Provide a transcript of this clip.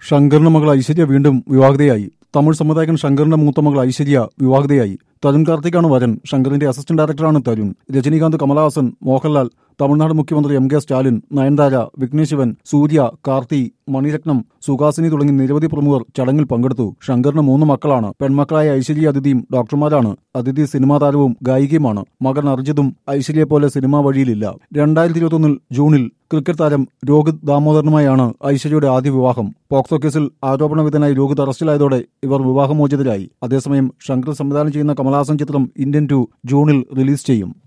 ശങ്കറിന്റെ മകൾ ഐശ്വര്യ വീണ്ടും വിവാഹിതയായി തമിഴ് സംവിധായകൻ ശങ്കറിന്റെ മൂത്ത മകൾ ഐശ്വര്യ വിവാഹിതയായി തരുൺ കാർത്തിക്കാണ് വരൻ ശങ്കറിന്റെ അസിസ്റ്റന്റ് ഡയറക്ടറാണ് തരുൺ രജനീകാന്ത് കമലഹാസൻ മോഹൻലാൽ തമിഴ്നാട് മുഖ്യമന്ത്രി എം കെ സ്റ്റാലിൻ നയൻതാര വിഘ്നേഷ് ശിവൻ സൂര്യ കാർത്തി മണിരത്നം സുഹാസിനി തുടങ്ങി നിരവധി പ്രമുഖർ ചടങ്ങിൽ പങ്കെടുത്തു ശങ്കറിന് മൂന്ന് മക്കളാണ് പെൺമക്കളായ ഐശ്വര്യ അതിഥിയും ഡോക്ടർമാരാണ് അതിഥി സിനിമാ താരവും ഗായികയുമാണ് മകൻ അർജിതും ഐശ്വര്യയെ പോലെ സിനിമാ വഴിയിലില്ല രണ്ടായിരത്തി ഇരുപത്തൊന്നിൽ ജൂണിൽ ക്രിക്കറ്റ് താരം രോഹിത് ദാമോദരനുമായാണ് ഐശ്വര്യയുടെ ആദ്യ വിവാഹം പോക്സോ കേസിൽ ആരോപണ വിധനായി രോഹിത് അറസ്റ്റിലായതോടെ ഇവർ വിവാഹമോചിതരായി അതേസമയം ശങ്കർ സംവിധാനം ചെയ്യുന്ന കമലഹാസൻ ചിത്രം ഇന്ത്യൻ ടു ജൂണിൽ റിലീസ് ചെയ്യും